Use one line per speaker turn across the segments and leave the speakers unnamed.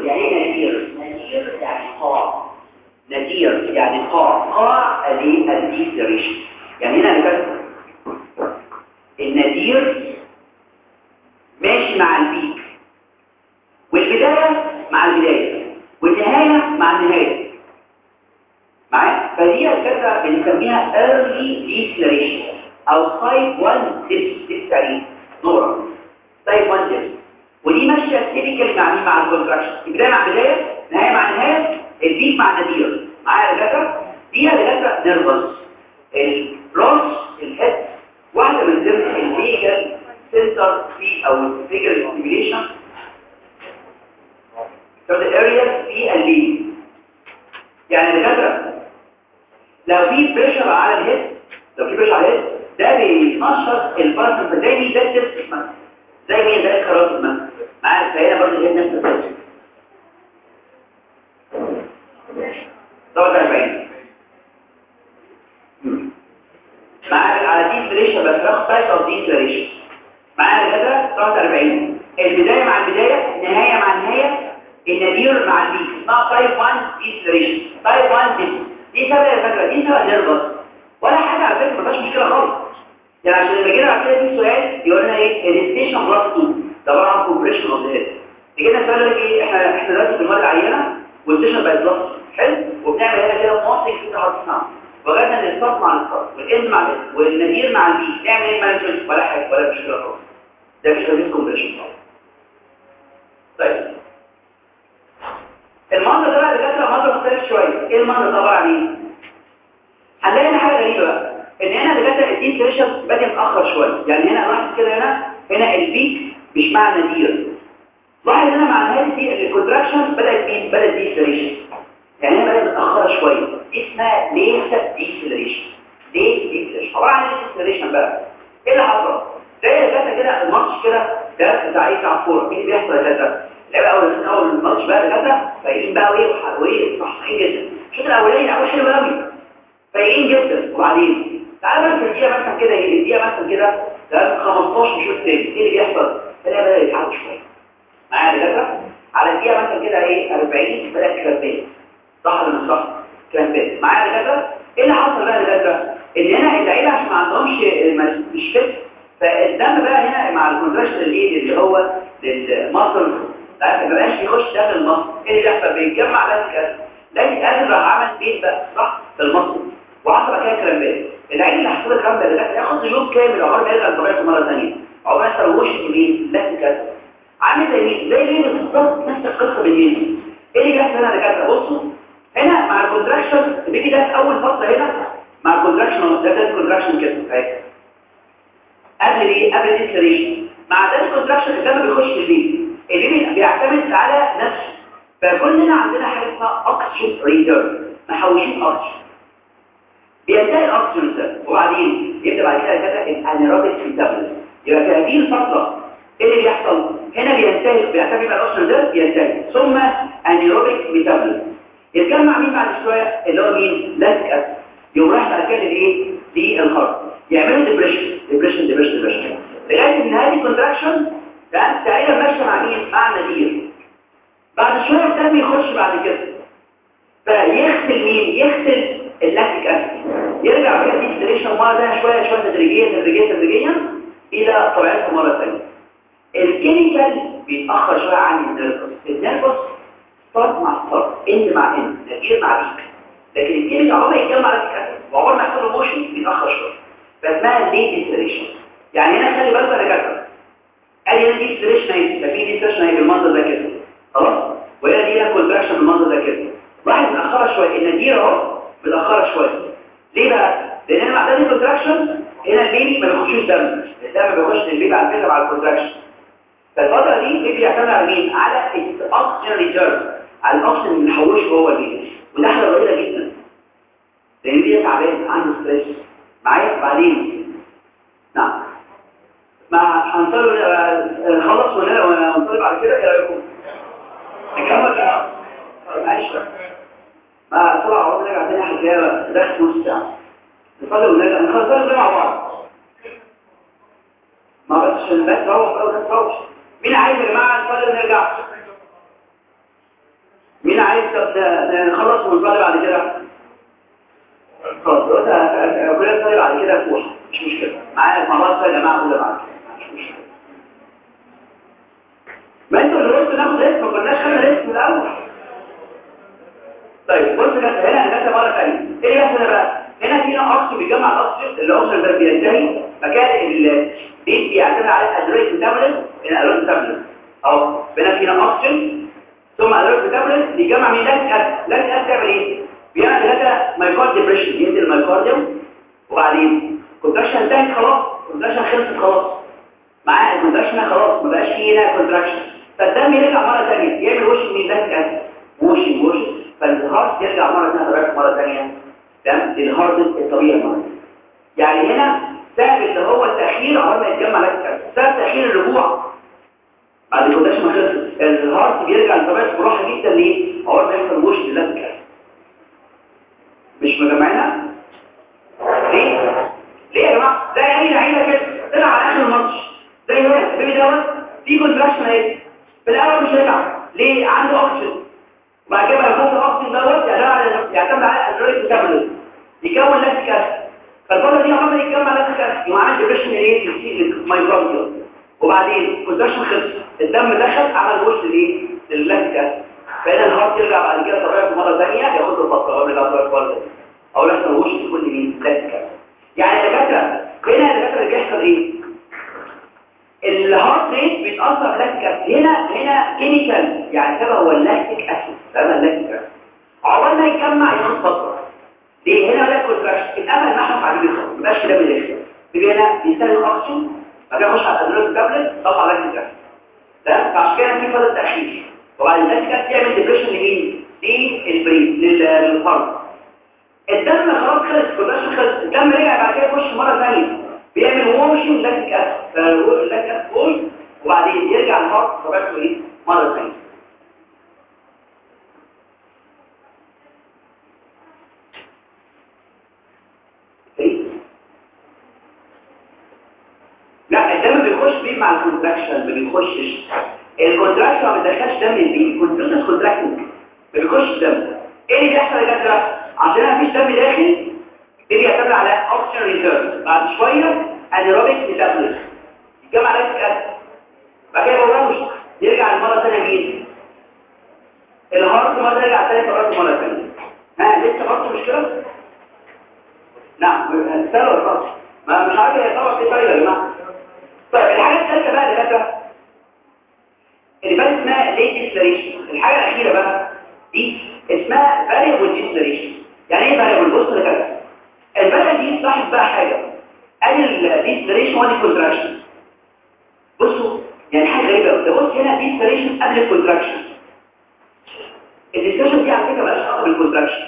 يعني ايه نذير نذير يعني قاع نذير يعني قاع قاع للديسلريشن يعني هنا نكتب النذير ماشي مع البيك والبداية مع البداية والنهاية مع النهاية معايا فدي الفكرة بنسميها early deceleration او type 1 dips dips يعني نورا type 1 dips ودي ماشية تيبيكالي مع مين مع الكونتراكشن البداية مع بداية نهاية مع نهاية البيك مع النذير معايا الدكاترة دي الدكاترة نيرفس البروس الهيد واحدة من ضمن الليجل سنتر في او الليجل ستيميليشن في الاريا في الليج يعني الدكاترة لو في بريشر على الهيد لو في بريشر على الهيد ده بينشط البارسنت زي مين ده التست مثلا زي مين ده الكرات مثلا معايا فهنا برضه الهيد نفس الفكره طبعا 40 معايا على دي بريشر بس رقم تايب اوف دي بريشر معايا كده طبعا 40 البدايه مع البدايه النهايه مع النهايه النذير مع البيك اسمها تايب 1 دي بريشر تايب 1 دي دي سبب الفكره دي سبب نيرفس ولا حاجه على فكره ما فيهاش مشكله خالص يعني عشان لما جينا بعد كده في سؤال يقول لنا ايه الستيشن بلس 2 ده عباره عن كومبريشن اوف ذا هيد يجي لنا سؤال يقول لك ايه احنا احنا دلوقتي بنولد عينه والستيشن بقت بلس حلو وبنعمل هنا كده مونتنج في هارت ساوند وجدنا ان الستارت مع الستارت والاند مع الاند والنذير مع البي نعمل ايه مانجمنت ولا حاجه ولا مشكله خالص ده مش هديك كومبريشن طيب المنظر ده بقى دكاتره منظر مختلف شويه ايه المنظر ده عباره عن ايه هنلاقي هنا حاجه غريبه بقى ان هنا دكاتره الدين كريشن بادئ متاخر شويه يعني هنا لاحظ كده هنا هنا البيك مش مع النذير لاحظ هنا مع نهايه دي الكونتراكشن بدات مين بدات ديسلريشن يعني هنا بدات متاخره شويه اسمها ليس ديسلريشن ليه ديسلريشن عباره عن ديسلريشن بقى ايه اللي حصل زي دكاتره كده الماتش كده ده بتاع ايه بتاع الكوره ايه اللي بيحصل يا دكاتره لعبه اول اول الماتش بقى دكاتره فايقين بقى وايه وايه صحصحين جدا الشوط الاولاني اول حلو قوي فايقين جدا وبعدين تعال بقى في الدقيقه مثلا كده ايه الدقيقه مثلا كده ده 15 شوط تاني ايه اللي بيحصل تلاقي بدا يتحرك شويه معايا دكاتره على الدقيقه مثلا كده ايه 40 بدا كرامبات صح ولا مش صح كرامبات معايا دكاتره ايه اللي حصل بقى دكاتره ان هنا اللعيبه عشان ما عندهمش مش فت فالدم بقى هنا مع الكونتراكشن اللي اللي هو للمصل ما بقاش يخش داخل المصل ايه اللي بيحصل بيتجمع لاكتيك اسيد لاكتيك اسيد راح عمل بيت بقى صح في المصل وحصل كده كرامبات العين اللي حصل الكلام ده ده ياخد يوم كامل عقبال ما يرجع لطبيعته مره ثانيه عقبال ما يحصل وش مين لاكتيك اسيد عامل زي مين زي مين بالظبط نفس القصه بالمين ايه اللي بيحصل هنا يا دكاتره بصوا هنا مع الكونتراكشن بيجي ده في اول فتره هنا مع الكونتراكشن ده كان كونتراكشن كده اهي قبل ايه قبل الديسلريشن مع ده الكونتراكشن الدم بيخش في البيت البيبي بيعتمد على نفسه فكلنا عندنا حاجه اسمها اوكسجين ريزيرف محوشين اوكسجين بينتهي الاوكسجين ده وبعدين يبدا بعد كده كده الانيروبيك ميتابوليزم يبقى في هذه الفتره ايه اللي بيحصل هنا بينتهي بيعتمد على الاوكسجين ده بينتهي ثم انيروبيك ميتابوليزم يتجمع مين بعد شويه اللي هو مين لاكتيك اسيد يقوم رايح بعد كده لايه للخرط يعملوا ديبريشن ديبريشن ديبريشن ديبريشن لغايه ان هذه كونتراكشن ده تقريبا ماشيه مع مين مع النذير بعد شويه الدم يخش بعد كده فيغسل مين يغسل اللاكتيك اسيد يرجع بقى ديستريشن مره ده شويه شويه تدريجيا تدريجيا تدريجيا الى طبيعته مره ثانيه الكيميكال بيتاخر شويه عن النيرفس النيرفس ستارت مع ستارت اند مع اند نذير مع بيك لكن الكيميكال عمره يتجمع لاكتيك اسيد وعمره ما يحصل له موشن بيتاخر شويه فاسمها ليه ديستريشن يعني هنا خلي بالك يا دكاتره ادي هنا دي ستريشن اهي ده في دي ستريشن اهي بالمنظر ده كده خلاص وهنا دي هنا كونتراكشن بالمنظر ده كده لاحظ متاخره شويه النذير اهو متاخره شويه ليه بقى لان هنا مع ده الكونتراكشن هنا البيبي ما بيخشوش دم الدم بيخش للبيبي على فكره مع الكونتراكشن فالفتره دي البيبي بيعتمد على مين على الاكسجين ريزيرف على الاكسجين اللي بنحوشه جوه البيبي وده حاجه قليله جدا لان البيبي تعبان عنده ستريس معايا بعدين نعم ما هنصلي نخلص ونصلي بعد كده ايه رايكم نكمل ماشي ما طلع عوض نرجع تاني حكايه داخل نص ساعه نصلي ونرجع نخلص مع بعض ما بس عشان بس روح بقى تروح مين عايز يا جماعه نصلي ونرجع طب نخلص ونصلي بعد كده خلاص دلوقتي كلنا نصلي بعد كده فوق مش مشكله معايا مع بعض يا جماعه كلنا بعد كده مش مشكله ما انتوا اللي قلتوا ناخد ريسك ما كناش خدنا ريسك من الاول طيب بص كده هنا هنبدا مره ثانيه ايه اللي بيحصل بقى هنا في نوع اكسجين بيجمع الاكسجين الاكسجين ده بينتهي مكان البيت بيعتمد على ادريت ميتابوليزم الادريت ميتابوليزم اهو هنا في نوع اكسجين ثم ادريت ميتابوليزم بيجمع من لاكتيك اسيد لاكتيك اسيد بيعمل ايه بيعمل هذا مايكارد ديبريشن ينزل المايكارديوم وبعدين كونتراكشن انتهت خلاص كونتراكشن خلصت خلاص معاه الكونتراكشن خلاص ما بقاش فيه هنا كونتراكشن فالدم يرجع مره ثانيه يعمل وش من لاكتيك اسيد وش وش فالهارت يرجع مرة ثانية طبيعته مرة ثانية تمام للهارت الطبيعي مرة ثانية يعني هنا سبب اللي هو التأخير عمر ما يتجمع لك سبب تأخير الرجوع بعد الكوداش ما خلص الهارت بيرجع لطبيعته براحة جدا ليه؟ عمر ما يحصل وش للاسك مش مجمعنا؟ ليه؟ ليه يا جماعة؟ زي أي لعيبة كده طلع على آخر الماتش زي هنا البيبي دوت في كونتراكشن اهي في الأول مش هيرجع ليه؟ عنده أكسجين وبعد كده يحط الاكسجين دوت يعتمد على الادرينالين ميتابوليزم يكون لاكتيك اسيد فالفتره دي عمال يتجمع لاكتيك اسيد يقوم عامل ديبريشن ايه الميتوكوندريا وبعدين كونتراكشن خلص الدم دخل عمل وش لايه للاكتيك اسيد فهنا الهارت يرجع بعد كده طبيعته مره ثانيه ياخد له فتره قبل ما يطلع مره او يحصل وش لكل مين لاكتيك اسيد يعني الدكاتره هنا الدكاتره اللي بيحصل ايه الهارت ريت بيتاثر بلاكتيك اسيد هنا هنا كيميكال يعني سبب هو اللاكتيك اسيد سبب اللاكتيك اسيد عقبال ما يتجمع ياخد فتره ليه هنا ولا كونتراكشن الامل محمد عليه بيخلص ما بقاش كده بالاخر بيجي هنا بيستخدم اكسجين بعد كده يخش على الادرينالين تابلت طلع لاكتيك اسيد تمام فعشان كده في فتره تاخير وبعد اللاكتيك اسيد يعمل ديبريشن لمين للبرين للهارت الدم خلاص خلص كونتراكشن خلص الدم رجع بعد كده يخش مره ثانيه بيعمل ووشنج لاكتيك اسيد فاللاكتيك اسيد ووش وبعدين يرجع الهارت طبيعته ايه مره ثانيه لا الدم بيخش بيه مع الكونتراكشن ما بيخشش الكونتراكشن ما بيدخلش دم البين الكونتراكشن كونتراكتنج ما بيخش دم ايه اللي بيحصل يا دكاتره عشان ما فيش دم داخل بيجي يعتمد على اوكسجين ريزيرف بعد شويه انيروبيك ميتابوليزم يتجمع لاكتيك اسيد بعد كده بروح يرجع المره الثانيه مين الهارت مره يرجع ثاني مرات مره ثانيه ها لسه برضه مشكله نعم هتسالوا الراس ما مش عارف هي طبعا في طريقه يا جماعه طيب الحاجه الثالثه بقى اللي فاتت اللي بقى اسمها ليه ديسلريشن الحاجه الاخيره بقى دي اسمها فاريبل ديسلريشن يعني ايه فاريبل بص لكده الفاريبل دي لاحظ بقى حاجه ادي الديسلريشن ودي كونتراكشن بصوا يعني حاجه غريبه قوي بص هنا ديسلريشن قبل الكونتراكشن الديسلريشن دي على فكره مالهاش علاقه بالكونتراكشن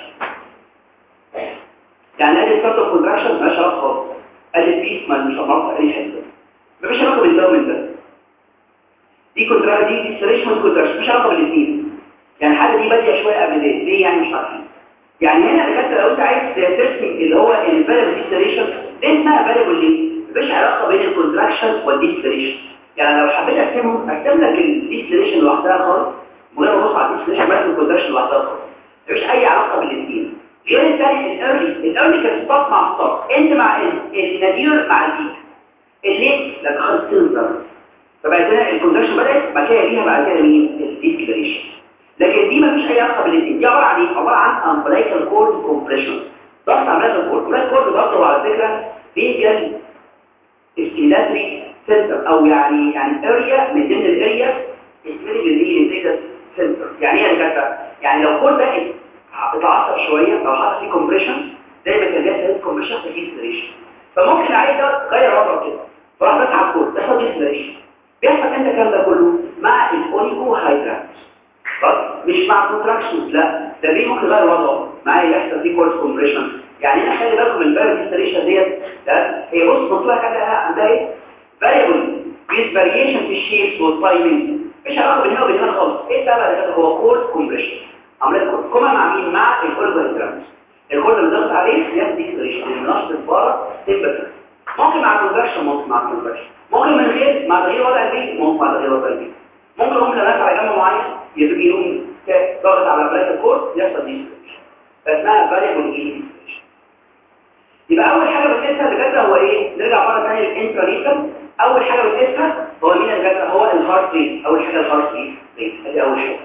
يعني ادي ستارت كونتراكشن مالهاش علاقه خالص ادي بيس ما مش هنعرف اي حته مفيش علاقه بالدومين ده دي كونتراكشن دي ديسلريشن كونتراكشن مش علاقه بالاثنين يعني الحاجه دي باديه شويه قبل ليه ليه يعني مش عارفين يعني هنا الدكاتره لو انت عايز ترسم اللي هو الفاريبل ديسلريشن ده اسمها فاريبل ليه مفيش علاقه بين الكونتراكشن والديسلريشن يعني لو حبيت ارسمهم ارسم لك الديسلريشن لوحدها خالص من غير ما ابص على الديسلريشن بس الكونتراكشن لوحدها خالص مفيش اي علاقه بالاثنين غير الثاني الايرلي الايرلي كان ستارت مع ستارت انت مع النادير مع البيك الليل لك خلص تنظر فبعد كده الكونتراكشن بدات بعد كده ليها بعد كده مين الديسلريشن لكن دي مفيش اي علاقه بالاثنين دي عباره عن ايه عباره عن امبلايكال كورد كومبريشن ضغط امبلايكال كورد امبلايكال كورد برضه على فكره بيجل استيلاتري سنتر او يعني يعني اريا من ضمن الاريا اسمها اللي سنتر يعني ايه يا دكاتره يعني لو كورد ده اتعصب شويه او حصل فيه كومبريشن زي ما كان بيحصل كومبريشن في ديسلريشن فممكن عايز تغير وضعه كده فراح بس على الكورد تحصل ديسلريشن بيحصل انت الكلام ده كله مع الاونيكو هايدرات مش مع كونتراكشنز لا ده ليه ممكن يغير وضعه معايا يحصل فيه كورس كومبريشن يعني هنا خلي بالكم من الفاريبل ديستريشن ديت ده هي بص بص لها كده عندها ايه فاريبل بيس فاريشن في الشيبس والتايمنج مش علاقه بين هنا وبين هنا خالص ايه السبب ده هو كورس كومبريشن عمليه كورس كوما مع مين مع الاورجانيزمز الكورس اللي ضغط عليه ياخد ديستريشن من نشط البارا تمبر ممكن مع كونتراكشن ممكن مع كونتراكشن ممكن من غير مع تغيير وضع البيت ممكن مع تغيير وضع البيت ممكن هم لما على جنب معين يجي يقوم ضاغط على بلاك الكور يحصل دي فاسمها فاريبل ايه يبقى اول حاجه بنقيسها اللي هو ايه نرجع مره ثانيه للانترا اول حاجه بنقيسها هو مين اللي هو الهارت ريت اول حاجه الهارت ريت دي اول حاجه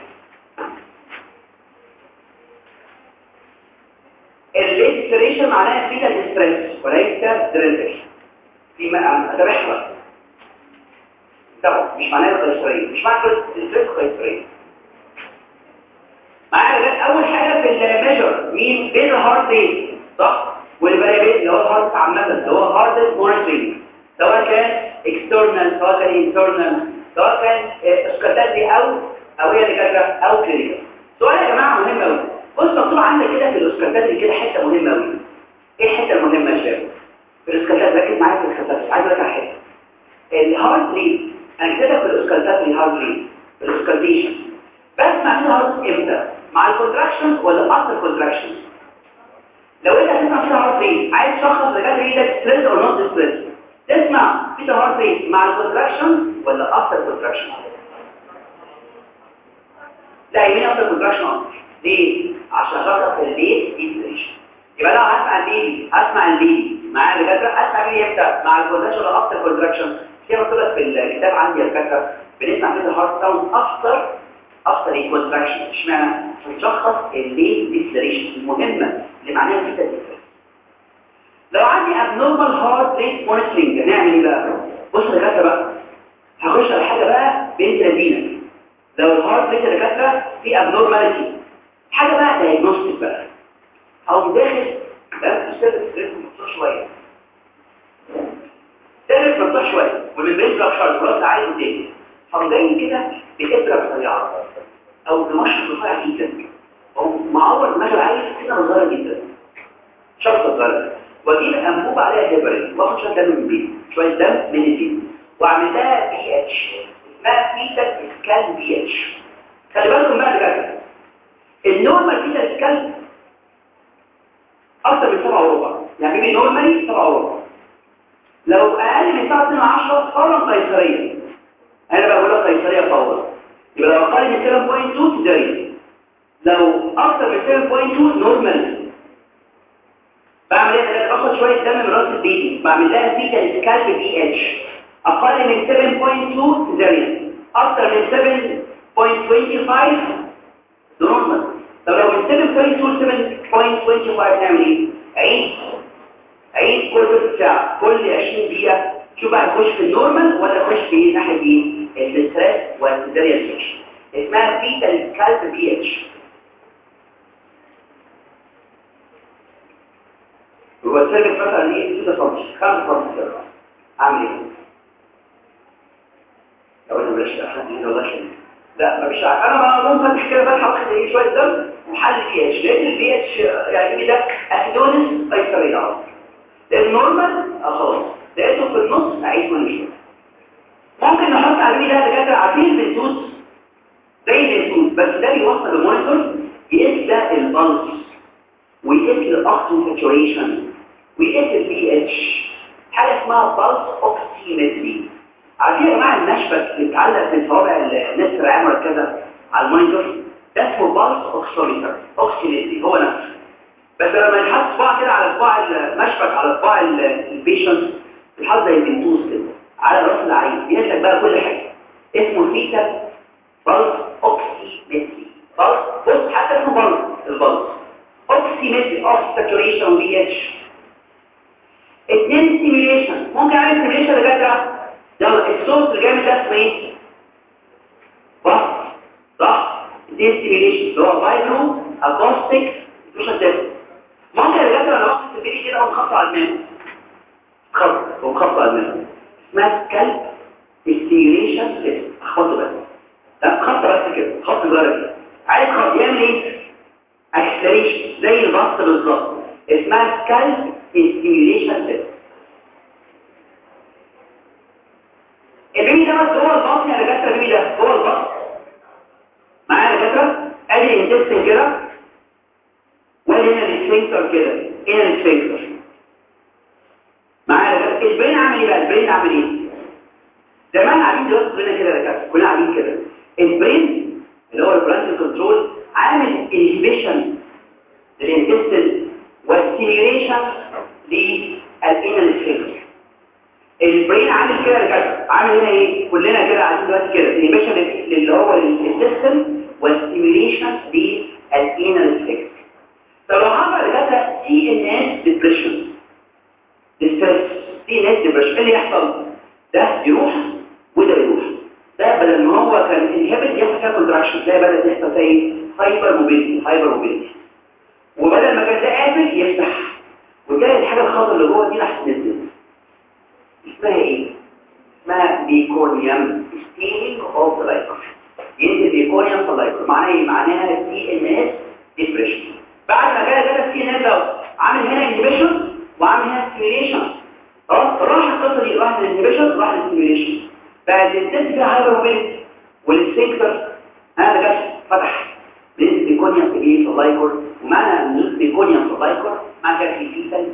الاكسلريشن معناها فيتال ستريس وليس دريليشن في اتابعها طبعا مش معناها قيصريه مش معنى ستريس قيصريه معايا اول حاجه في الميجر مين بين الهارت ريت صح والفاريبل اللي هو الهارت عامه اللي هو هارت مونيتورنج سواء كان اكسترنال سواء كان انترنال سواء كان اسكاتاتي او او هي اللي او كلينيكال سؤال يا جماعه مهم قوي بص مكتوب عندك كده في الاسكاتاتي كده حته مهمه قوي ايه الحته المهمه يا شباب في الاسكاتات ركز معايا في الاسكاتات عايز اقول لك حته الهارت ريت انا كتبت في الاسكاتات الهارت ريت الاسكالتيشن بسمع فيها هارت امتى مع الكونتراكشن ولا افتر كونتراكشن لو انت هتسمع فيها هارت ريت عايز تشخص اذا كان ايدك ستريس او نوت ستريس تسمع فيها هارت ريت مع الكونتراكشن ولا افتر كونتراكشن لا يمين افتر كونتراكشن ليه عشان خاطر الليل ديبريشن يبقى لو هسمع الليل هسمع الليل معايا دكاتره هسمع الليل امتى مع الكونتراكشن ولا افتر كونتراكشن زي ما قلت لك في الكتاب عندي يا دكاتره بنسمع فيها هارت ساوند افتر افتر الكونتراكشن اشمعنى بنشخص الليل ديبريشن المهمه اللي معناها فيتا ديبريشن لو عندي abnormal heart rate monitoring هنعمل ايه بقى بص يا دكاتره بقى هخش على حاجه بقى بنت لذينه لو الهارت ريت يا دكاتره في abnormality حاجه بقى دايجنوستيك بقى او داخل ده مستند ستريس مفتوح شويه داخل مفتوح شويه والممبرين فراكشر خلاص عايز تاني فقام جاي كده بابره رفيعه او بمشط رفيع جدا او معور دماغ عايز كده صغيره جدا شرطه صغيره واجيب انبوبه عليها هيبرين واخد شويه دم من البيت شويه دم من البيت واعمل لها بي اتش اسمها فيتا اسكال بي اتش خلي بالكم بقى كده النورمال فيتا اسكال اكتر من 7 وربع يعني بيبي نورمالي 7 وربع لو اقل من 7 2 10 فورا قيصريه انا بقول لك قيصريه فورا يبقى لو اقل من 7.2 تدري لو اكتر من 7.2 نورمال بعمل ايه انا باخد شويه دم من راس البيبي بعمل لها فيتا سكالب بي اتش اقل من 7.2 سيزاريان اكتر من 7.25 نورمال طب لو من 7.2 7.25 نعمل ايه عيد عيد كل نص ساعه كل 20 دقيقه شوف بقى تخش في النورمال ولا تخش في ناحيه ايه الستريس والسيزاريان سيكشن اسمها فيتا سكالب بي اتش هو السيرفس مثلا ايه 6 سم 5 سم كده اعمل ايه لو انا بلاش احد هنا ولا شيء لا مش عارف انا ممكن فتح كده فتحه واخد ايه شويه دم وحل بي اتش لان البي اتش يعني ده اسيدونس قيصريه النورمال اه خلاص لقيته في النص اعيد كل شويه ممكن نحط عليه ده دكاتره عارفين البنتوز زي البنتوز بس ده بيوصل المونيتور يقيس ده البلس ويقيس الاكسجين ساتوريشن ويقيس البي اتش حاجه اسمها بالس اوكسيمتري عارفين يا جماعه المشبك اللي بيتعلق في صوابع الناس العامه كده على المونيتور ده اسمه بالس اوكسيمتر اوكسيمتري هو نفسه بس لما يتحط صباع كده على صباع المشبك على صباع البيشنت يتحط زي البنتوز كده على راس العين بيقيس لك بقى كل حاجه اسمه فيتا بالس اوكسيمتري بالس بص حتى اسمه بالس البلس اوكسيمتري اوف ساتوريشن بي اتش اثنين ستيميليشن ممكن اعمل ستيميليشن لجدع يلا الصوت اللي جاي ده اسمه ايه بص صح اثنين ستيميليشن اللي هو فايبرو اكوستيك مش هتفهم ممكن الجدع لو واخد البيبي كده ومخبط على الماء خبط ومخبط على الماء اسمها سكالب ستيميليشن سيستم اخبطه بس لا خبط بس كده خبط صغير كده عايز خبط يعمل ايه اكسلريشن زي البسط بالظبط اسمها سكالب ستيميوليشن تيست البيبي ده بس هو البطن يا دكاتره البيبي ده هو البطن معايا يا دكاتره ادي الانتستين كده وادي هنا السفنكتر كده هنا السفنكتر معايا يا دكاتره البرين عامل ايه بقى البرين عامل ايه زمان قاعدين دلوقتي كلنا كده يا دكاتره كلنا قاعدين كده البرين اللي هو البرانت كنترول عامل انهبيشن للانتستين والستيميوليشن للانال سفنكتر البرين عامل كده كده عامل هنا ايه كلنا كده عايزين دلوقتي كده انهبيشن اللي هو الانتستين والستيميوليشن للانال سفنكتر طب لو حصل كده سي ان اس ديبريشن ستريس سي ان اس ديبريشن ايه اللي يحصل ده يروح وده يروح ده بدل ما هو كان انهبت يحصل فيها كونتراكشن ده بدل يحصل فيها ايه هايبر موبيلتي هايبر موبيلتي وبدل ما كان ده قافل يفتح وتلاقي الحاجه الخاطئه اللي جوه دي راح تنزل اسمها ايه اسمها بيكونيوم ستينج اوف ذا لايكر ينزل بيكونيوم في اللايكر معناها ايه معناها سي ان اس ديبريشن بعد ما جاء جاء السي ان اس ده عامل هنا انهبيشن وعامل هنا ستيميوليشن اه راح القصه دي راح للانهبيشن راح للستيميوليشن بقى الانتنس فيها هايبر موبيلتي والسفنكتر هذا جت فتح بين بيكونيوم في ايه في اللايكر ومعنى بيكونيوم في اللايكر معنى كده في فيتال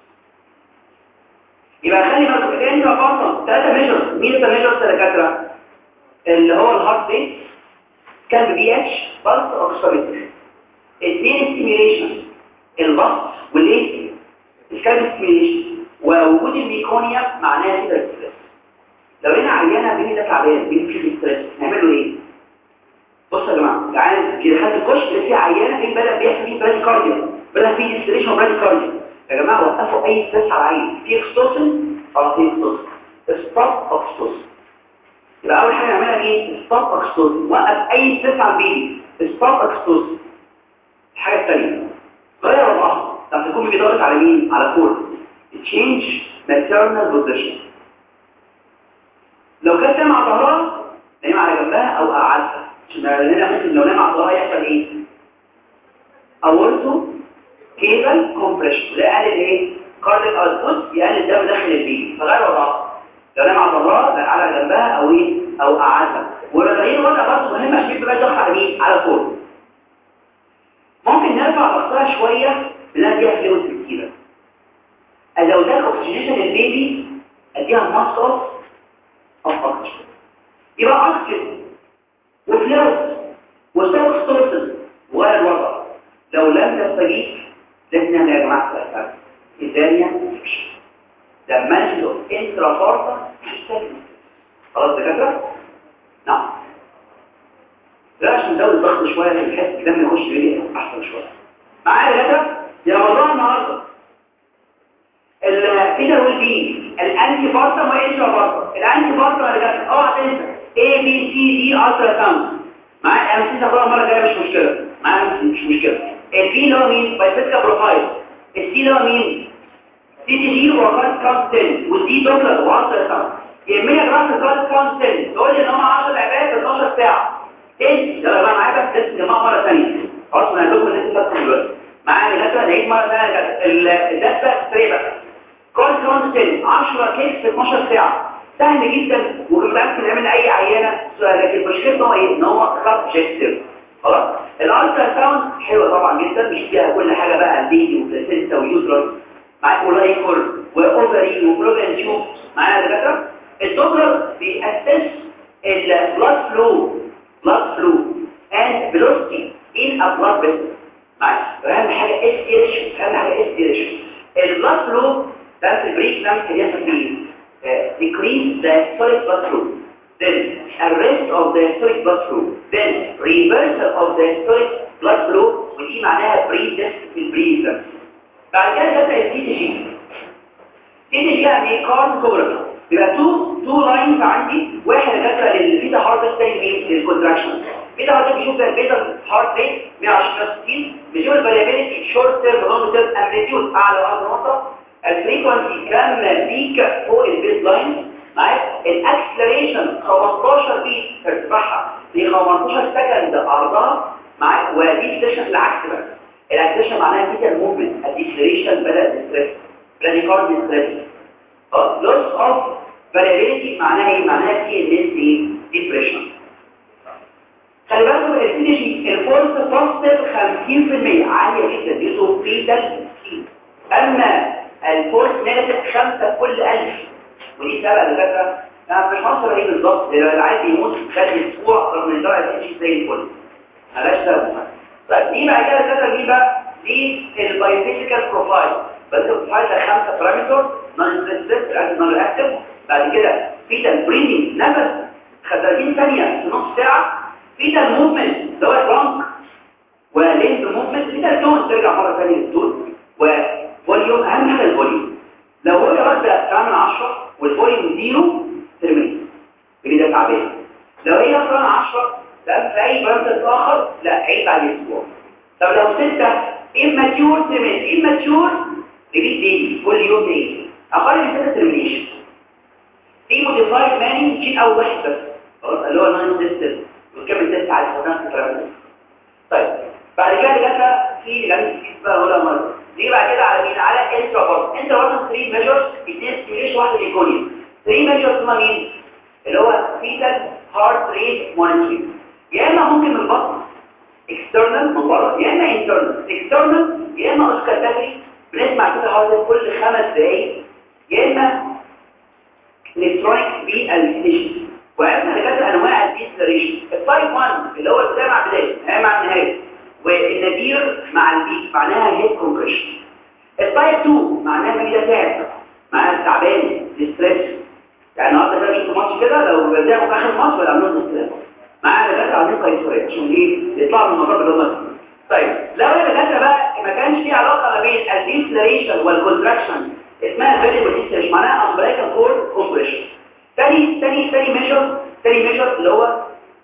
يبقى خلي بالك كده انت فاصل ثلاثه ميجرز مين الميجرز يا دكاتره اللي هو الهارت ريت كان بي اتش بلس اوكسيمتر اثنين ستيميوليشن البلس والايه الكالب ستيميوليشن ووجود الميكونيوم معناه كده ستريس لو هنا عيانه بين ده تعبان بين في ستريس نعمل له ايه بصوا يا جماعه تعالى كده حد الكشف اللي فيه عيانه ايه بدا بيحصل فيه برادي كارديو بدا فيه ديستريشن برادي كارديو يا جماعه وقفوا اي ستريس على العين في اكستوسن اه في اكستوسن ستوب اكستوسن يبقى اول حاجه نعملها ايه ستوب اكستوسن وقف اي ستريس على البيبي ستوب اكستوسن الحاجه الثانيه غير الرأس لما تكون بيدورك على مين على كور تشينج maternal بوزيشن لو كانت نايمه على ظهرها نايمه على جنبها او قعدتها عشان هنا ممكن لو نايمه على ظهرها يحصل ايه اورتو كيبل كومبريشن ده قلل ايه كارديك اوتبوت يقلل الدم داخل البيبي فغير وضعها لو نايمه على ظهرها لا على جنبها او ايه او قعدتها وتغيير الوضع برضه مهم عشان يبقى ضغط على مين على فوق ممكن نرفع ضغطها شويه بنلاقي فيها فلويد كتيره لو ده اكسجينيشن البيبي اديها ماسك او اكسجين يبقى اكسجين وفلويد وستوك ستورسز وغير الوضع لو لم تستجيب لازم نعمل يا جماعه ثلاثه الثانيه انفكشن ده مانجلو انترافورتا خلاص دكاتره نعم لا عشان نزود الضغط شويه بحيث الدم يخش بيه احسن شويه معايا يا دكاتره يا موضوع النهارده الفيتر ويل بي الانتي بارتم والانترا بارتم الانتي بارتم يا دكاتره اوعى تنسى اي بي سي دي الترا ساوند معايا انا نسيت اقولها المره الجايه مش مشكله معايا مش مشكله البي اللي هو مين بايفيسكا بروفايل السي اللي هو مين سي تي جي وكارت كاونت 10 والدي دوبلر والترا ساوند يهمني يا جماعه الكارت كاونت 10 تقول لي ان هم 10 عباد 12 ساعه ايه يلا بقى معايا بس لازم جماعه مره ثانيه خلاص انا هقول لكم لسه فاكر دلوقتي معايا دلوقتي نعيد مره ثانيه الداتا بقى سريع بقى كارت كاونت 10 10 كيس في 12 ساعه سهل جدا وممكن نعمل اي عينه لكن مشكلته هو ايه ان هو سبجكتيف خلاص الالترا ساوند حلوه طبعا جدا مش فيها كل حاجه بقى البيبي وبلاسينتا ويوترس معاك ولايكور واوفري وبروجن تيوب معايا دكاتره الدوبلر بيأسس البلاد فلو blood flow and velocity in a blood vessel معايا اهم حاجه اس اهم حاجه اس البلاد فلو ده في البريك نعمل كده في decrease the systolic blood flow then arrest of the systolic blood flow then reversal of the systolic blood flow ودي معناها بري تيست في البري بعد كده تبدا السي تي جي سي تي جي يعني كارد كوبرا يبقى تو تو لاينز عندي واحد جاتا للبيتا هارت الثاني مين للكونتراكشن بيتا هارت بيشوف ده البيتا هارت ريت 120 بيشوف الفاريابيلتي شورت تيرم لونج تيرم امبليتيود اعلى واقل نقطه الفريكونسي كام بيك فوق البيز لاين معايا الاكسلريشن 15 بيت ارتفاعها ل 15 سكند عرضها معايا ودي ستيشن العكس بقى الاكسلريشن معناها بيتا موفمنت الديسلريشن بدا ستريس براديكاردي ستريس loss of variability معناها ايه معناها سي ان اس دي ديبريشن خلي بالكم السي دي جي الفورس بوزيتيف 50% عاليه جدا دي تو فيتال اما الفورس نيجاتيف 5 كل 1000 ودي سبب الفكره انا مش هوصل ايه بالظبط لو العيل يموت خلال اسبوع رغم ان درجه السي جي زي الفل مالهاش سبب طيب دي بقى كده الداتا دي بقى دي البايوفيزيكال بروفايل بس البروفايل ده خمسه بارامتر نون سبيسيفيك نون اكتف بعد كده فيتال بريدنج نفس 30 ثانيه في نص ساعه فيتال موفمنت اللي هو الرانك ولينز موفمنت فيتال تون ترجع مره ثانيه للتون وفوليوم اهم حاجه الفوليوم لو هو واخده 8 من 10 والفوليوم زيرو ترمي اللي ده تعبان لو هي اصلا 10 لا في اي بارامتر اخر لا عيب على الاسبوع طب لو 6 immature ترمي immature ريبيت ديلي كل يوم ديلي اقل من 6 ترمينيشن في موديفايد ماني نشيل اول واحد بس خلاص اللي هو نون سيستم وكمل تست على نفس البارامتر طيب بعد كده جت في لانس بقى ولا مره دي بعد كده على مين على انترا بارت انترا بارت 3 ميجرز اثنين ستيميليشن واحده ايكونيا 3 ميجرز هما مين اللي هو فيتال هارت ريت مونيتورنج يا اما ممكن من البطن اكسترنال من بره يا اما انترنال اكسترنال يا اما اوسكالتاتري بنسمع كده هارت كل خمس دقايق يا اما الكترونيك بالستيشن وعرفنا لكذا انواع الديسلريشن التايب 1 اللي هو البدايه مع بدايه النهايه مع النهايه والنذير مع البيك معناها هيد كومبريشن التايب 2 معناها ان ده تعب معناها تعبان ستريس يعني النهارده كده شفت ماتش كده لو بدأوا في اخر ماتش ولا عملوا ستريس معانا دكاتره عايزين قيصريه عشان ايه يطلعوا من الموضوع اللي هم فيه طيب لو الدكاتره بقى ما كانش في علاقه ما بين الديسلريشن والكونتراكشن اسمها فيريبل ديسلريشن معناها امبريكال كور كومبريشن تاني تاني تاني ميجر تاني ميجر اللي هو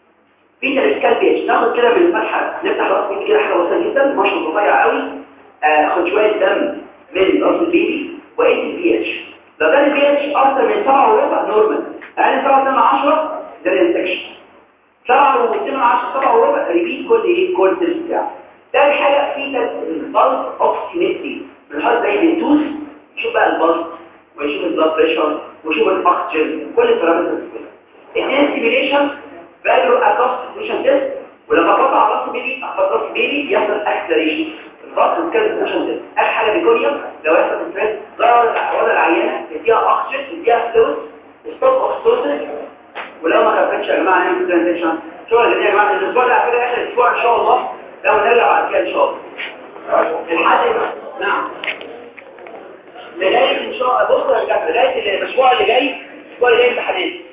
فيتال سكال بيتش ناخد كده من الفتحه نفتح راس البيبي كده حاجه بسيطه جدا مشروط رفيع قوي اخد شويه دم من راس البيبي واقيس البي اتش لو كان البي اتش اكتر من 7 وربع نورمال اقل من 7 من 10 ده الانفكشن 7 و2 من 10 7 وربع ريبيت كل ايه كل تلت بتاعه تاني حاجه فيتال البلس اوكسيمتري بنحط زي بنتوس نشوف بقى البلس ونشوف البلاد بريشر ونشوف الاكسجين كل البارامترز كلها اثنين ستيميليشن فالو اكوستيشن تيست ولما قطع على راس البيبي اخبط راس البيبي يحصل اكسلريشن الراس الكالسيشن تيست اخر حاجه بيكونيوم لو يحصل ستريس ضرر الاعراض العيانه تديها اكسجين تديها فلويد ستوب اوكسيتوسيس ولو ما خفتش يا جماعه نعمل ترانزيشن شغل جميل يا جماعه الاسبوع ده على فكره اخر اسبوع ان شاء الله لو نرجع بعد كده ان شاء الله الحل نعم لغايه ان شاء الله بص يا جماعه لغايه الاسبوع اللي جاي الاسبوع اللي جاي امتحانات